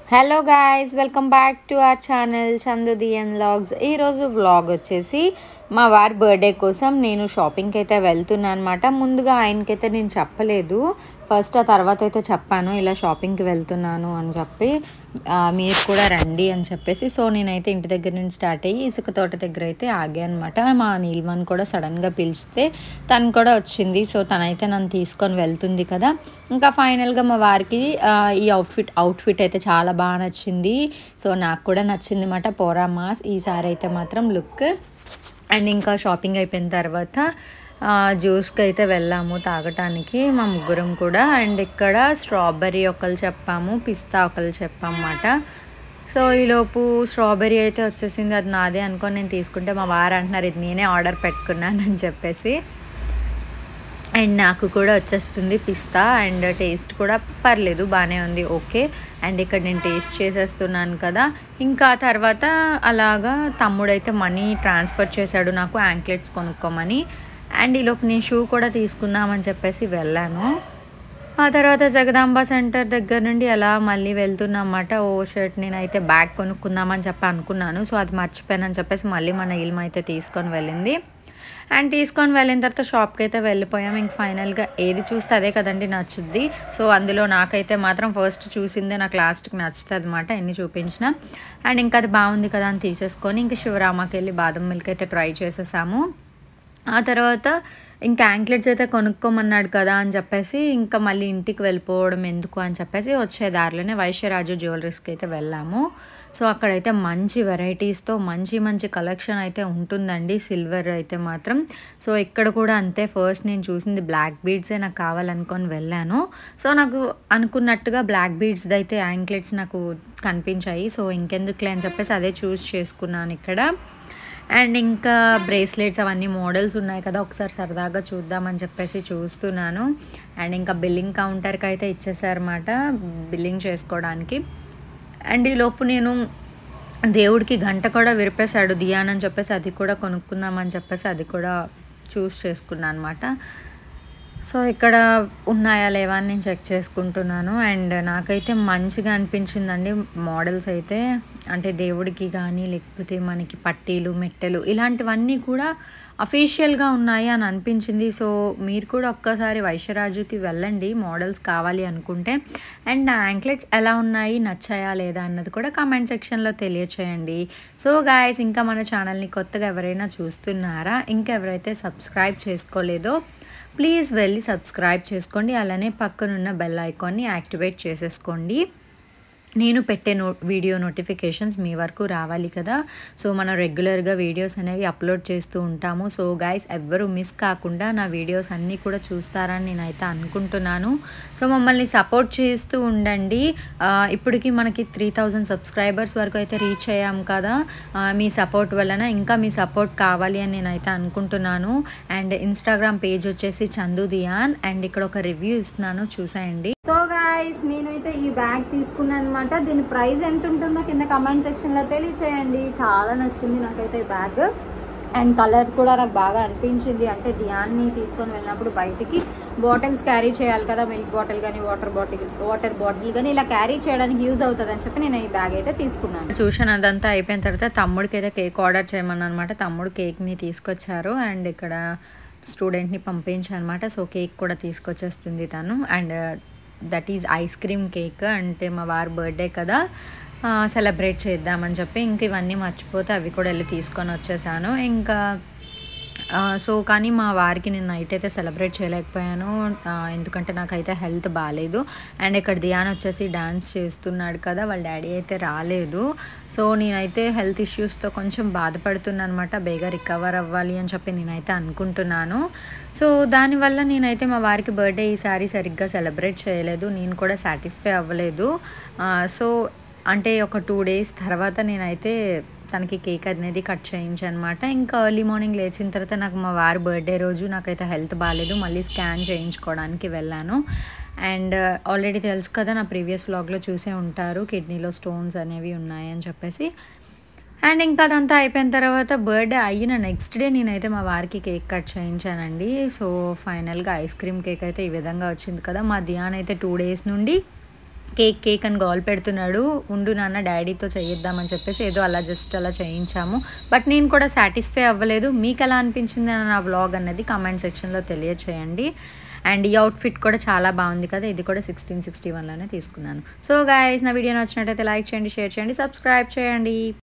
hello guys welcome back to our channel Chandu దియన్ vlogs ఈరోజు vlog వచ్చేసి మా వారి బర్త్డే కోసం నేను షాపింగ్కి అయితే వెళ్తున్నాను అనమాట ముందుగా ఆయనకైతే నేను చెప్పలేదు ఫస్ట్ ఆ తర్వాత అయితే చెప్పాను ఇలా షాపింగ్కి వెళ్తున్నాను అని చెప్పి ఆ, మీరు కూడా రండి అని చెప్పేసి సో నేనైతే ఇంటి దగ్గర నుంచి స్టార్ట్ అయ్యి ఇసుక తోట దగ్గర అయితే ఆగా అనమాట మా నీల్మన్ కూడా సడన్గా పిలిస్తే తను కూడా వచ్చింది సో తనైతే నన్ను తీసుకొని వెళ్తుంది కదా ఇంకా ఫైనల్గా మా వారికి ఆ, ఈ అవుట్ఫిట్ అవుట్ఫిట్ అయితే చాలా బాగా నచ్చింది సో నాకు కూడా నచ్చింది అనమాట పోరా మాస్ ఈసారి అయితే మాత్రం లుక్ అండ్ ఇంకా షాపింగ్ అయిపోయిన తర్వాత ఆ, జ్యూస్కి అయితే వెళ్ళాము తాగటానికి మా ముగ్గురం కూడా అండ్ ఇక్కడ స్ట్రాబెర్రీ ఒకళ్ళు చెప్పాము పిస్తా ఒకళ్ళు చెప్పామన్నమాట సో ఈలోపు స్ట్రాబెర్రీ అయితే వచ్చేసింది అది నాదే అనుకొని నేను తీసుకుంటే మా వారు అంటున్నారు ఇది నేనే ఆర్డర్ పెట్టుకున్నాను అని చెప్పేసి అండ్ నాకు కూడా వచ్చేస్తుంది పిస్తా అండ్ టేస్ట్ కూడా పర్లేదు బాగానే ఉంది ఓకే అండ్ ఇక్కడ నేను టేస్ట్ చేసేస్తున్నాను కదా ఇంకా తర్వాత అలాగా తమ్ముడైతే మనీ ట్రాన్స్ఫర్ చేశాడు నాకు యాంక్లెట్స్ కొనుక్కోమని అండ్ ఈలోపు నేను షూ కూడా తీసుకుందామని చెప్పేసి వెళ్ళాను ఆ తర్వాత జగదాంబ సెంటర్ దగ్గర నుండి అలా మళ్ళీ వెళ్తున్నమాట ఓ షర్ట్ నేనైతే బ్యాగ్ కొనుక్కుందామని చెప్పి అనుకున్నాను సో అది మర్చిపోయానని చెప్పేసి మళ్ళీ మన ఇల్మ అయితే తీసుకొని వెళ్ళింది అండ్ తీసుకొని వెళ్ళిన తర్వాత షాప్కి అయితే వెళ్ళిపోయాం ఇంక ఫైనల్గా ఏది చూస్తే అదే కదండి నచ్చుద్ది సో అందులో నాకైతే మాత్రం ఫస్ట్ చూసిందే నాకు లాస్ట్కి నచ్చుతుంది అనమాట ఎన్ని చూపించిన అండ్ ఇంకా అది బాగుంది కదా అని తీసేసుకొని ఇంక శివరామకి వెళ్ళి బాదం మిల్క్ అయితే ట్రై చేసేసాము ఆ తర్వాత ఇంకా యాంక్లెట్స్ అయితే కొనుక్కోమన్నాడు కదా అని చెప్పేసి ఇంకా మళ్ళీ ఇంటికి వెళ్ళిపోవడం ఎందుకు అని చెప్పేసి వచ్చే దారిలోనే వైశ్యరాజు జ్యువెలరీస్కి అయితే వెళ్ళాము సో అక్కడైతే మంచి వెరైటీస్తో మంచి మంచి కలెక్షన్ అయితే ఉంటుందండి సిల్వర్ అయితే మాత్రం సో ఇక్కడ కూడా అంతే ఫస్ట్ నేను చూసింది బ్లాక్ బీడ్సే నాకు కావాలనుకొని వెళ్ళాను సో నాకు అనుకున్నట్టుగా బ్లాక్ బీడ్స్ది అయితే యాంక్లెట్స్ నాకు కనిపించాయి సో ఇంకెందుకులే అని చెప్పేసి అదే చూస్ చేసుకున్నాను ఇక్కడ అండ్ ఇంకా బ్రేస్లెట్స్ అవన్నీ మోడల్స్ ఉన్నాయి కదా ఒకసారి సరదాగా చూద్దామని చెప్పేసి చూస్తున్నాను అండ్ ఇంకా బిల్లింగ్ కౌంటర్కి అయితే ఇచ్చేసారన్నమాట బిల్లింగ్ చేసుకోవడానికి అండ్ ఈ లోపు నేను దేవుడికి గంట కూడా విరిపేశాడు దియాన్ అని చెప్పేసి అది కూడా కొనుక్కుందామని చెప్పేసి అది కూడా చూస్ చేసుకున్నాను అనమాట సో ఇక్కడ ఉన్నాయా లేవా అని నేను చెక్ చేసుకుంటున్నాను అండ్ నాకైతే మంచిగా అనిపించిందండి మోడల్స్ అయితే అంటే దేవుడికి కానీ లేకపోతే మనకి పట్టీలు మెట్టెలు ఇలాంటివన్నీ కూడా అఫీషియల్గా ఉన్నాయి అని అనిపించింది సో మీరు కూడా ఒక్కసారి వైశ్యరాజుకి వెళ్ళండి మోడల్స్ కావాలి అనుకుంటే అండ్ నా యాంక్లెట్స్ ఎలా ఉన్నాయి నచ్చాయా లేదా అన్నది కూడా కామెంట్ సెక్షన్లో తెలియచేయండి సో గాయస్ ఇంకా మన ఛానల్ని కొత్తగా ఎవరైనా చూస్తున్నారా ఇంకా ఎవరైతే సబ్స్క్రైబ్ చేసుకోలేదో ప్లీజ్ వెళ్ళి సబ్స్క్రైబ్ చేసుకోండి అలానే పక్కనున్న బెల్ ఐకాన్ని యాక్టివేట్ చేసేసుకోండి నేను పెట్టే నో వీడియో నోటిఫికేషన్స్ మీ వరకు రావాలి కదా సో మనం రెగ్యులర్గా వీడియోస్ అనేవి అప్లోడ్ చేస్తూ ఉంటాము సో గైస్ ఎవ్వరూ మిస్ కాకుండా నా వీడియోస్ అన్నీ కూడా చూస్తారని నేనైతే అనుకుంటున్నాను సో మమ్మల్ని సపోర్ట్ చేస్తూ ఉండండి ఆ, ఇప్పటికి మనకి త్రీ థౌజండ్ సబ్స్క్రైబర్స్ వరకు అయితే రీచ్ అయ్యాం కదా ఆ, మీ సపోర్ట్ వలన ఇంకా మీ సపోర్ట్ కావాలి అని నేనైతే అనుకుంటున్నాను అండ్ ఇన్స్టాగ్రామ్ పేజ్ వచ్చేసి చందు దియాన్ అండ్ ఇక్కడ ఒక రివ్యూ ఇస్తున్నాను చూసేయండి సో గాయస్ నేనైతే ఈ బ్యాగ్ తీసుకున్నాను అనమాట దీని ప్రైస్ ఎంత ఉంటుందో కింద కమెంట్ సెక్షన్ లో తెలియచేయండి చాలా నచ్చింది నాకైతే ఈ బ్యాగ్ అండ్ కలర్ కూడా నాకు బాగా అనిపించింది అంటే ధ్యాన్ని తీసుకొని వెళ్ళినప్పుడు బయటికి బాటిల్స్ క్యారీ చేయాలి కదా మిల్క్ బాటిల్ కానీ వాటర్ బాటిల్ వాటర్ బాటిల్ కానీ ఇలా క్యారీ చేయడానికి యూజ్ అవుతుంది అని చెప్పి నేను ఈ బ్యాగ్ అయితే తీసుకున్నాను చూసాను అదంతా అయిపోయిన తర్వాత తమ్ముడికి అయితే కేక్ ఆర్డర్ చేయమని అనమాట తమ్ముడు కేక్ని తీసుకొచ్చారు అండ్ ఇక్కడ స్టూడెంట్ని పంపించాను అనమాట సో కేక్ కూడా తీసుకొచ్చేస్తుంది తను and that is ice cream cake అంటే మా వారి బర్త్డే కదా సెలబ్రేట్ చేద్దామని చెప్పి ఇంక ఇవన్నీ మర్చిపోతే అవి కూడా వెళ్ళి తీసుకొని వచ్చేసాను ఇంకా ఆ, సో కానీ మా వారికి నేను నైట్ అయితే సెలబ్రేట్ చేయలేకపోయాను ఆ, ఎందుకంటే నాకైతే హెల్త్ బాగాలేదు అండ్ ఇక్కడ ధ్యాన్ వచ్చేసి డాన్స్ చేస్తున్నాడు కదా వాళ్ళ డాడీ అయితే రాలేదు సో నేనైతే హెల్త్ ఇష్యూస్తో కొంచెం బాధపడుతున్నాను అనమాట బేగా రికవర్ అవ్వాలి అని చెప్పి నేనైతే అనుకుంటున్నాను సో దానివల్ల నేనైతే మా వారికి బర్త్డే ఈసారి సరిగ్గా సెలబ్రేట్ చేయలేదు నేను కూడా సాటిస్ఫై అవ్వలేదు ఆ, సో అంటే ఒక టూ డేస్ తర్వాత నేనైతే తనకి కేక్ అనేది కట్ చేయించాను అనమాట ఇంకా ఎర్లీ మార్నింగ్ లేచిన తర్వాత నాకు మా వారి బర్త్డే రోజు నాకైతే హెల్త్ బాగాలేదు మళ్ళీ స్కాన్ చేయించుకోవడానికి వెళ్ళాను అండ్ ఆల్రెడీ తెలుసు కదా నా ప్రీవియస్ వ్లాగ్లో చూసే ఉంటారు కిడ్నీలో స్టోన్స్ అనేవి ఉన్నాయని చెప్పేసి అండ్ ఇంకా అదంతా అయిపోయిన తర్వాత బర్త్డే అయిన నెక్స్ట్ డే నేనైతే మా వారికి కేక్ కట్ చేయించానండి సో ఫైనల్గా ఐస్ క్రీమ్ కేక్ అయితే ఈ విధంగా వచ్చింది కదా మా ధ్యాన్ అయితే టూ డేస్ నుండి కేక్ కేక్ అని గోల్ పెడుతున్నాడు ఉండు నాన్న డాడీతో చేయిద్దామని చెప్పేసి ఏదో అలా జస్ట్ అలా చేయించాము బట్ నేను కూడా సాటిస్ఫై అవ్వలేదు మీకు ఎలా అనిపించింది అని నా వ్లాగ్ అన్నది కామెంట్ సెక్షన్లో తెలియచేయండి అండ్ ఈ అవుట్ఫిట్ కూడా చాలా బాగుంది కదా ఇది కూడా సిక్స్టీన్ సిక్స్టీ వన్లోనే తీసుకున్నాను సో గాయస్ నా వీడియో నచ్చినట్టయితే లైక్ చేయండి షేర్ చేయండి సబ్స్క్రైబ్ చేయండి